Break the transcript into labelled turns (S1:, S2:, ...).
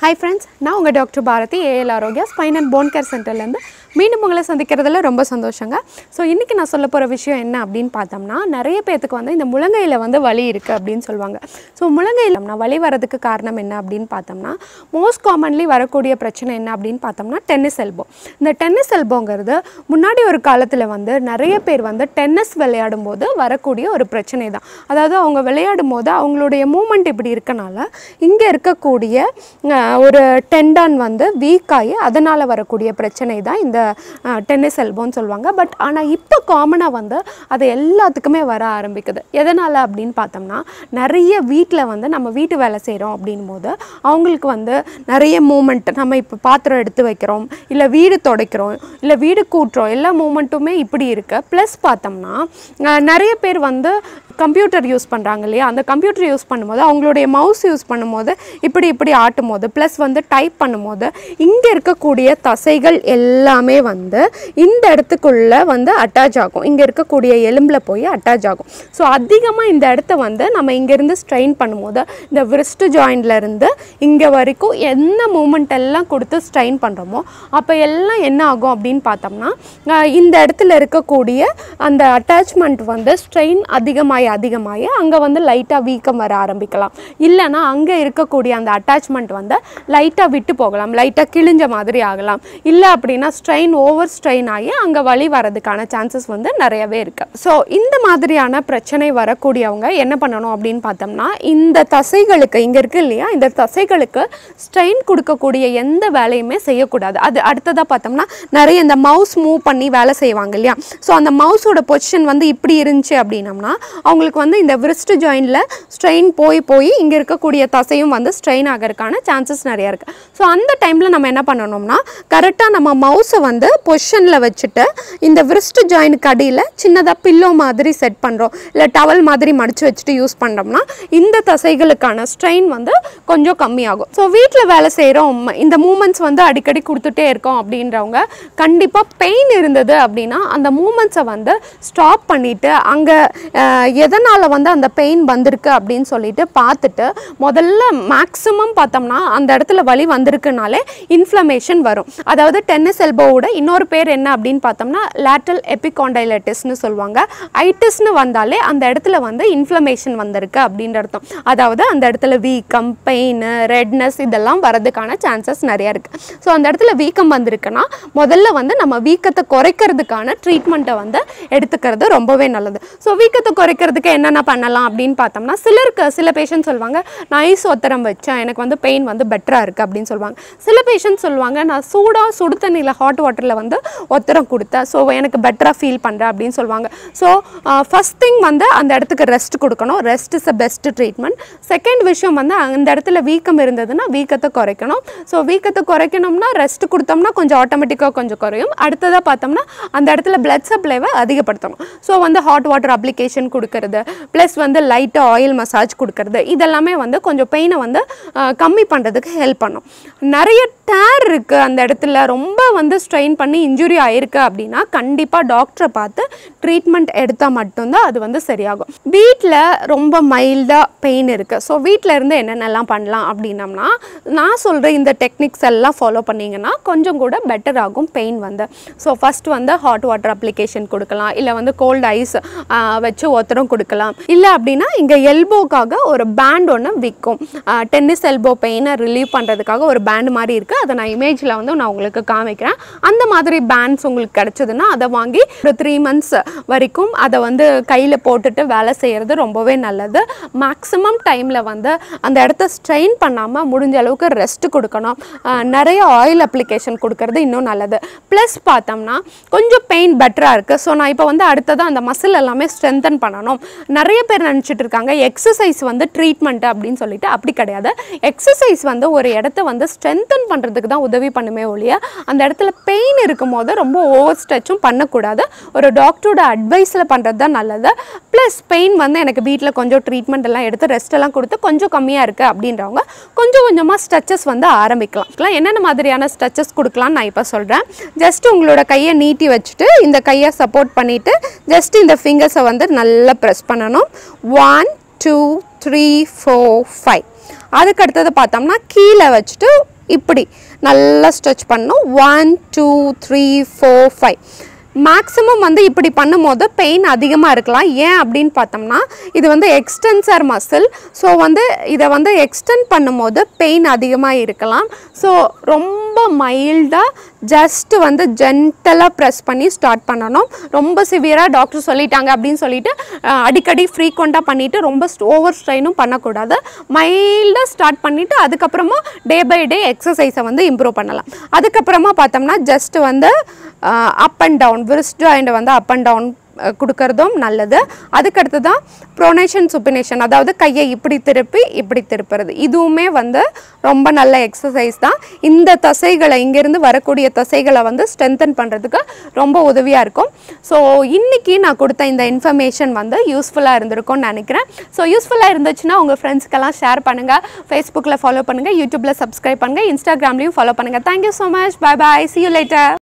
S1: hi friends நான் உங்கள் doctor Bharathi AL Arokiya spine and bone care சென்டர்லேருந்து மீண்டும் உங்களை சந்திக்கிறதுல ரொம்ப சந்தோஷங்க ஸோ இன்றைக்கி நான் சொல்ல போகிற விஷயம் என்ன அப்படின்னு பார்த்தோம்னா நிறைய பேர்த்துக்கு வந்து இந்த முழங்கையில் வந்து வலி இருக்குது அப்படின்னு சொல்லுவாங்க ஸோ முழங்கையில் நான் வலி வரதுக்கு காரணம் என்ன அப்படின்னு பார்த்தோம்னா மோஸ்ட் காமன்லி வரக்கூடிய பிரச்சனை என்ன அப்படின்னு பார்த்தோம்னா டென்னிஸ் எல்போ இந்த டென்னிஸ் எல்போங்கிறது முன்னாடி ஒரு காலத்தில் வந்து நிறைய பேர் வந்து டென்னிஸ் விளையாடும் போது வரக்கூடிய ஒரு பிரச்சனை தான் அதாவது அவங்க விளையாடும் போது அவங்களுடைய மூமெண்ட் இப்படி இருக்கனால இங்கே இருக்கக்கூடிய அஹ், ஒரு டெண்டான் வந்து வீக் ஆகி அதனால் வரக்கூடிய பிரச்சனை தான் இந்த டென்னிஸ் எல்போன்னு சொல்லுவாங்க பட் ஆனால் இப்போ காமனாக வந்து அது எல்லாத்துக்குமே வர ஆரம்பிக்குது எதனால் அப்படின்னு பார்த்தோம்னா நிறைய வீட்டில் வந்து நம்ம வீட்டு வேலை செய்கிறோம் அப்படின்னும் போது அவங்களுக்கு வந்து நிறைய மூமெண்ட் நம்ம இப்போ பாத்திரம் எடுத்து வைக்கிறோம் இல்லை வீடு துடைக்கிறோம் இல்லை வீடு கூட்டுறோம் எல்லா மூமெண்ட்டுமே இப்படி இருக்கு ப்ளஸ் பார்த்தோம்னா அஹ், நிறைய பேர் வந்து கம்ப்யூட்டர் யூஸ் பண்ணுறாங்க இல்லையா அந்த கம்ப்யூட்டர் யூஸ் பண்ணும்போது அவங்களுடைய மவுஸ் யூஸ் பண்ணும்போது இப்படி இப்படி ஆட்டும் போது ப்ளஸ் வந்து டைப் பண்ணும்போது இங்கே இருக்கக்கூடிய தசைகள் எல்லாமே வந்து இந்த இடத்துக்குள்ளே வந்து அட்டாச் ஆகும் இங்கே இருக்கக்கூடிய எலும்பில் போய் அட்டாச் ஆகும் ஸோ அதிகமாக இந்த இடத்த வந்து நம்ம இங்கேருந்து ஸ்ட்ரெயின் பண்ணும்போது இந்த விரிஸ்ட் இருந்து இங்கே வரைக்கும் என்ன மூமெண்ட் எல்லாம் கொடுத்து ஸ்ட்ரெயின் பண்ணுறோமோ அப்போ எல்லாம் என்ன ஆகும் அப்படின்னு பார்த்தோம்னா ஆஹ் இந்த இடத்துல இருக்கக்கூடிய அந்த அட்டாச்மெண்ட் வந்து ஸ்ட்ரெயின் அதிகமாகி அதிகமாகி அங்கே வந்து லைட்டாக வீக்கம் வர ஆரம்பிக்கலாம் இல்லைன்னா அங்கே இருக்கக்கூடிய அந்த அட்டாச்மெண்ட் வந்து லைட்டாக விட்டு போகலாம் லைட்டாக கிழிஞ்ச மாதிரி ஆகலாம் இல்லை அப்படின்னா ஸ்ட்ரெயின் ஓவர் ஸ்ட்ரெயின் ஆகி அங்கே வலி வரதுக்கான சான்சஸ் வந்து நிறையவே இருக்குது ஸோ இந்த மாதிரியான பிரச்சனை வரக்கூடியவங்க என்ன பண்ணணும் அப்படின்னு பார்த்தோம்னா இந்த தசைகளுக்கு இங்கே இருக்கு இல்லையா இந்த தசைகளுக்கு ஸ்ட்ரெயின் கொடுக்கக்கூடிய எந்த வேலையுமே செய்யக்கூடாது அது அடுத்ததாக பார்த்தோம்னா நிறைய இந்த மவுஸ் மூவ் பண்ணி வேலை செய்வாங்க இல்லையா ஸோ அந்த மவுஸோட பொசிஷன் வந்து இப்படி இருந்துச்சு அப்படின்னம்னா அவங்களுக்கு வந்து இந்த விரிஸ்ட் ஜாயிண்டில் ஸ்ட்ரெயின் போய் போய் இங்கே இருக்கக்கூடிய தசையும் வந்து ஸ்ட்ரெயின் ஆகிறதுக்கான சான்சஸ் நிறையா இருக்குது ஸோ அந்த டைமில் நம்ம என்ன பண்ணணும்னா கரெக்டாக நம்ம மவுஸை வந்து பொசிஷனில் வச்சுட்டு இந்த விரிஸ்ட் ஜாயினுக்கு அடியில் சின்னதாக பில்லோ மாதிரி செட் பண்ணுறோம் இல்லை டவல் மாதிரி மடித்து வச்சுட்டு யூஸ் பண்ணுறோம்னா இந்த தசைகளுக்கான ஸ்ட்ரெயின் வந்து கொஞ்சம் கம்மியாகும் ஸோ வீட்டில் வேலை செய்கிறோம் இந்த மூமெண்ட்ஸ் வந்து அடிக்கடி கொடுத்துட்டே இருக்கோம் அப்படின்றவங்க கண்டிப்பாக பெயின் இருந்தது அப்படின்னா அந்த மூமெண்ட்ஸை வந்து ஸ்டாப் பண்ணிவிட்டு அங்கே எதனால் வந்து அந்த பெயின் வந்திருக்கு அப்படின்னு சொல்லிட்டு பார்த்துட்டு முதல்ல மேக்ஸிமம் பார்த்தோம்னா அந்த இடத்துல வலி வந்திருக்குனாலே இன்ஃப்ளமேஷன் வரும் அதாவது டென்னிஸ் எல்போவோட இன்னொரு பேர் என்ன அப்படின்னு பார்த்தோம்னா லேட்டல் எபிகாண்டைலட்டிஸ்னு சொல்லுவாங்க ஐட்டிஸ்னு வந்தாலே அந்த இடத்துல வந்து இன்ஃப்ளமேஷன் வந்திருக்கு அப்படின்ற அர்த்தம் அதாவது அந்த இடத்துல வீக்கம் பெயின் ரெட்னஸ் இதெல்லாம் வரதுக்கான சான்சஸ் நிறைய இருக்குது ஸோ அந்த இடத்துல வீக்கம் வந்திருக்குன்னா முதல்ல வந்து நம்ம வீக்கத்தை குறைக்கிறதுக்கான ட்ரீட்மெண்ட்டை வந்து எடுத்துக்கிறது ரொம்பவே நல்லது ஸோ வீக்கத்தை குறைக்கிறதுக்கு என்னென்ன பண்ணலாம் அப்படின்னு பார்த்தோம்னா சிலருக்கு சில பேஷண்ட் சொல்லுவாங்க நான் ஐஸ் ஒத்தரம் வச்சேன் எனக்கு வந்து பெயின் வந்து பெட்டராக இருக்குது அப்படின்னு சொல்லுவாங்க சில பேஷண்ட் சொல்லுவாங்க நான் சூடாக சுடு தண்ணியில் ஹாட் வாட்டரில் வந்து ஒத்தரம் கொடுத்தேன் ஸோ எனக்கு பெட்டராக ஃபீல் பண்ணுறேன் அப்படின்னு சொல்லுவாங்க ஸோ ஃபஸ்ட் திங் வந்து அந்த இடத்துக்கு ரெஸ்ட் கொடுக்கணும் rest is a best treatment second விஷயம் வந்து அந்த இடத்துல வீக்கம் இருந்ததுன்னா வீக்கத்தை குறைக்கணும் ஸோ வீக்கத்தை குறைக்கணும்னா ரெஸ்ட் கொடுத்தோம்னா கொஞ்சம் ஆட்டோமேட்டிக்காக கொஞ்சம் குறையும் அடுத்ததாக பார்த்தோம்னா அந்த இடத்துல பிளட் சப்ளைவை அதிகப்படுத்தணும் ஸோ வந்து ஹாட் வாட்டர் அப்ளிகேஷன் கொடுக்கறது ப்ளஸ் வந்து லைட்டாக ஆயில் மசாஜ் கொடுக்கறது இதெல்லாமே வந்து கொஞ்சம் பெயினை வந்து அஹ், கம்மி பண்ணுறதுக்கு ஹெல்ப் பண்ணும் நிறைய டேர் இருக்குது அந்த இடத்துல ரொம்ப வந்து ஸ்ட்ரெயின் பண்ணி இன்ஜுரி ஆயிருக்கு அப்படின்னா கண்டிப்பாக டாக்டரை பார்த்து ட்ரீட்மெண்ட் எடுத்தால் மட்டும்தான் அது வந்து சரியாகும் வீட்டில் ரொம்ப மைல்டாக பெயின் இருக்குது ஸோ வீட்டில் இருந்து என்னென்னலாம் பண்ணலாம் அப்படின்னம்னா நான் சொல்கிற இந்த டெக்னிக்ஸ் எல்லாம் ஃபாலோ பண்ணிங்கன்னா கொஞ்சம் கூட பெட்டர் ஆகும் பெயின் வந்து ஸோ ஃபஸ்ட் வந்து ஹாட் வாட்டர் அப்ளிகேஷன் கொடுக்கலாம் இல்லை வந்து கோல்டு ஐஸ் வச்சு ஒத்தரம் கொடுக்கலாம் இல்லை அப்படின்னா இங்கே எல்போக்காக ஒரு பேண்ட் ஒன்று விற்கும் டென்னிஸ் எல்போ பெயினை ரிலீவ் பண்ணுறதுக்காக ஒரு பேண்ட் மாதிரி இருக்குது அதை நான் இமேஜில் வந்து நான் உங்களுக்கு காமிக்கிறேன் அந்த மாதிரி பேண்ட்ஸ் உங்களுக்கு கிடச்சதுன்னா அதை வாங்கி ஒரு த்ரீ மந்த்ஸ் வரைக்கும் அதை வந்து கையில் போட்டுட்டு வேலை செய்கிறது ரொம்பவே நல்லது மேக்ஸிமம் டைமில் வந்து அந்த இடத்த ஸ்ட்ரெயின் பண்ணாமல் முடிஞ்ச அளவுக்கு ரெஸ்ட் கொடுக்கணும் ஆஹ் நிறைய ஆயில் அப்ளிகேஷன் கொடுக்கறது இன்னும் நல்லது ப்ளஸ் பார்த்தோம்னா கொஞ்சம் பெயின் பெட்டராக இருக்குது ஸோ நான் இப்போ வந்து அடுத்ததாக அந்த மசில் எல்லாமே ஸ்ட்ரென்தன் பண்ணணும் நிறைய பேர் நினச்சிட்டு இருக்காங்க எக்ஸசைஸ் வந்து ட்ரீட்மெண்ட் அப்படின்னு சொல்லிட்டு அப்படி கிடையாது எக்ஸசைஸ் வந்து ஒரு இடத்த வந்து ஸ்ட்ரென்தன் பண்ணுறதுக்கு தான் உதவி பண்ணுமே ஒழிய அந்த இடத்துல பெயின் இருக்கும் போது ரொம்ப ஓவர் ஸ்ட்ரெச்சும் பண்ணக்கூடாது ஒரு டாக்டரோட அட்வைஸில் பண்ணுறது தான் நல்லது ப்ளஸ் பெயின் வந்து எனக்கு வீட்டில் கொஞ்சம் ட்ரீட்மெண்ட் எல்லாம் எடுத்து ரெஸ்ட் எல்லாம் கொடுத்து கொஞ்சம் கம்மியாக இருக்குது அப்படின்றவங்க கொஞ்சம் கொஞ்சமாக ஸ்ட்ரெச்சஸ் வந்து ஆரம்பிக்கலாம் என்னென்ன மாதிரியான ஸ்ட்ரெச்சஸ் கொடுக்கலாம்னு நான் இப்போ சொல்கிறேன் ஜஸ்ட் உங்களோட கையை நீட்டி வச்சுட்டு இந்த கையை சப்போர்ட் பண்ணிவிட்டு ஜஸ்ட் இந்த ஃபிங்கர்ஸை வந்து நல்லா ப்ரெஸ் பண்ணணும் one two three four five அதுக்கு அடுத்தது பார்த்தோம்னா கீழே வச்சுட்டு இப்படி நல்லா ஸ்ட்ரெச் பண்ணணும் one two three four five maximum வந்து இப்படி பண்ணும்போது பெயின் அதிகமாக இருக்கலாம் ஏன் அப்படின்னு பார்த்தோம்னா இது வந்து எக்ஸ்டென்சர் மசில் ஸோ வந்து இதை வந்து எக்ஸ்டெண்ட் பண்ணும்போது பெயின் அதிகமாக இருக்கலாம் ஸோ ரொம்ப மைல்டாக ஜஸ்ட் வந்து ஜென்டலாக ப்ரெஸ் பண்ணி ஸ்டார்ட் பண்ணணும் ரொம்ப சிவியராக டாக்டர் சொல்லிட்டாங்க அப்படின்னு சொல்லிட்டு அஹ், அடிக்கடி ஃப்ரீக்வெண்ட்டாக பண்ணிவிட்டு ரொம்ப ஓவர் ஸ்ட்ரெயினும் பண்ணக்கூடாது மைல்டாக ஸ்டார்ட் பண்ணிவிட்டு அதுக்கப்புறமா டே பை டே எக்ஸசைஸை வந்து இம்ப்ரூவ் பண்ணலாம் அதுக்கப்புறமா பார்த்தோம்னா ஜஸ்ட் வந்து up and down wrist joint வந்து அப் அண்ட் டவுன் கொடுக்கறதும் நல்லது அதுக்கடுத்து தான் ப்ரோனேஷன் சுப்பினேஷன் அதாவது கையை இப்படி திருப்பி இப்படி திருப்புறது இதுவுமே வந்து ரொம்ப நல்ல எக்ஸசைஸ் தான் இந்த தசைகளை இங்கேருந்து வரக்கூடிய தசைகளை வந்து ஸ்ட்ரென்தன் பண்ணுறதுக்கு ரொம்ப உதவியாக இருக்கும் ஸோ இன்னைக்கு நான் கொடுத்த இந்த இன்ஃபர்மேஷன் வந்து யூஸ்ஃபுல்லாக இருந்திருக்கும்னு நினைக்கிறேன் ஸோ யூஸ்ஃபுல்லாக இருந்துச்சுன்னா உங்கள் ஃப்ரெண்ட்ஸ்க்கெல்லாம் ஷேர் பண்ணுங்கள் ஃபேஸ்புக்கில் ஃபாலோ பண்ணுங்கள் யூடியூப்பில் சப்ஸ்கிரைப் பண்ணுங்கள் இன்ஸ்டாகிராம்லேயும் ஃபாலோ பண்ணுங்கள் thank you so much bye bye see you later